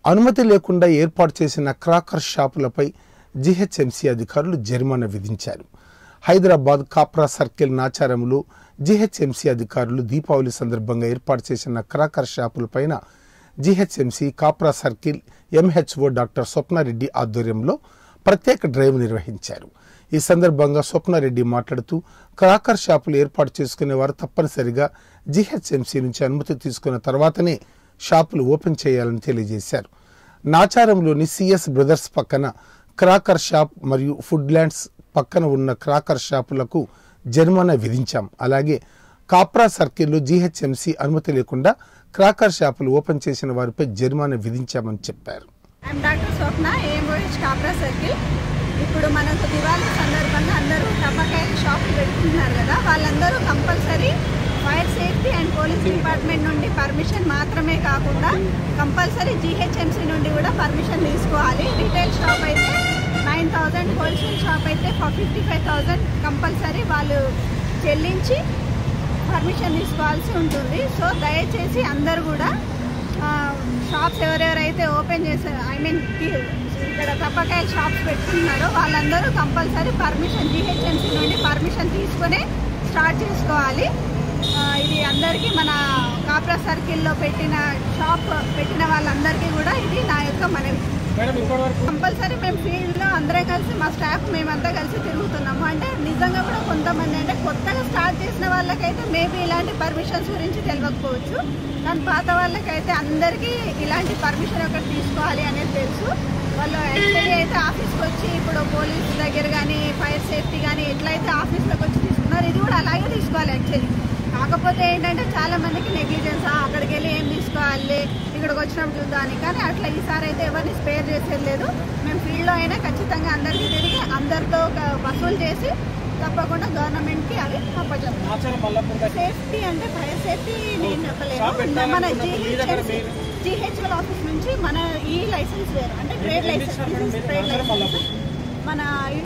అనుమతి లేకుండా ఏర్పాటు చేసిన క్రాకర్ షాపులపై జీహెచ్ఎంసీ అధికారులు జరిమానా విధించారు హైదరాబాద్ కాప్రా సర్కిల్ నాచారంలో జీహెచ్ఎంసీ అధికారులు దీపావళి సందర్భంగా ఏర్పాటు చేసిన cracker షాపులపైన GHMC Kapra circle MHO doctor Swapna Reddy ఆధ్వర్యంలో ప్రత్యేక డ్రైవ్ నిర్వహించారు ఈ సందర్భంగా స్వప్నారెడ్డి మాట్లాడుతూ క్రాకర్ షాపులు ఏర్పాటు చేసుకునే వారు తప్పనిసరిగా జీహెచ్ఎంసీ నుంచి అనుమతి తీసుకున్న తర్వాతనే షాపులు ఓపెన్ చేయాలని తెలియజేశారు నాచారంలోని సిఎస్ బ్రదర్స్ పక్కన క్రాకర్ షాప్ మరియు ఫుడ్ ల్యాండ్స్ పక్కన ఉన్న క్రాకర్ షాపులకు జరిమానా విధించాం అలాగే కాప్రా సర్కిల్లో జీహెచ్ఎంసీ అనుమతి లేకుండా క్రాకర్ షాపులు ఓపెన్ చేసిన వారిపై జరిమానా విధించామని చెప్పారు I'm doctor Swapna AMOH Kapra circle ఇప్పుడు మనకు దివాళీ సందర్భంగా అందరూ టపాకాయల షాపులు పెట్టుకుంటున్నారు కదా వాళ్ళందరూ compulsory fire safety and police department నుండి పర్మిషన్ మాత్రమే కాకుండా కంపల్సరీ జీహెచ్ఎంసీ నుండి కూడా పర్మిషన్ తీసుకోవాలి రీటైల్ షాప్ అయితే నైన్ థౌజండ్ హోల్సేల్ షాప్ అయితే ఫిఫ్టీ ఫైవ్ థౌజండ్ కంపల్సరీ వాళ్ళు చెల్లించి పర్మిషన్ తీసుకోవాల్సి ఉంటుంది సో దయచేసి అందరు కూడా ఆ, షాప్స్ ఎవరెవరైతే ఓపెన్ చేశారో ఐ మీన్ ఇక్కడ తప్పకాయ షాప్స్ పెట్టుకున్నారో వాళ్ళందరూ కంపల్సరీ పర్మిషన్ జిహెచ్ఎంసీ నుండి పర్మిషన్ తీసుకునే స్టార్ట్ చేసుకోవాలి ఆ, ఇది అందరికీ మన కాప్రా సర్కిల్లో పెట్టిన షాప్ పెట్టిన వాళ్ళందరికీ కూడా ఇది నా యొక్క మనవి కంపల్సరీ మేము ఫీల్డ్లో అందరం కలిసి మా స్టాఫ్ మేమంతా కలిసి తిరుగుతున్నాము అంటే నిజంగా కూడా కొంతమంది అంటే కొత్తగా స్టార్ట్ చేసిన వాళ్ళకైతే మేబీ ఇలాంటి పర్మిషన్స్ గురించి తెలియకపోవచ్చు కానీ పాత వాళ్ళకైతే అందరికీ ఇలాంటి పర్మిషన్ ఒకటి తీసుకోవాలి అనేది తెలుసు వాళ్ళు యాక్చువల్లీ అయితే ఆఫీస్కి వచ్చి ఇప్పుడు పోలీస్ దగ్గర కానీ ఫైర్ సేఫ్టీ కానీ ఎట్లయితే ఆఫీస్లోకి వచ్చి తీసుకున్నారు ఇది కూడా అలాగే తీసుకోవాలి యాక్చువల్లీ కాకపోతే ఏంటంటే చాలా మందికి నెగ్లిజెన్స్ అక్కడికి వెళ్ళి ఏం తీసుకోవాలి ఇక్కడికి వచ్చినప్పుడు చూద్దామని కానీ అట్లా ఈసారి అయితే ఎవరిని స్పేర్ చేసేది లేదు మేము ఫీల్డ్లో అయినా ఖచ్చితంగా అందరికీ తిరిగి అందరితో ఒక వసూలు చేసి తప్పకుండా గవర్నమెంట్కి అవి అప్పచెప్తాం సేఫ్టీ అంటే ఫైర్ సేఫ్టీ నేను చెప్పలేను మన జిహెచ్ఎంసీ జిహెచ్ఎల్ ఆఫీస్ నుంచి మన ఈ లైసెన్స్ వేరు అంటే ట్రేడ్ లైసెన్స్ ట్రేడ్ లైసెన్స్ మన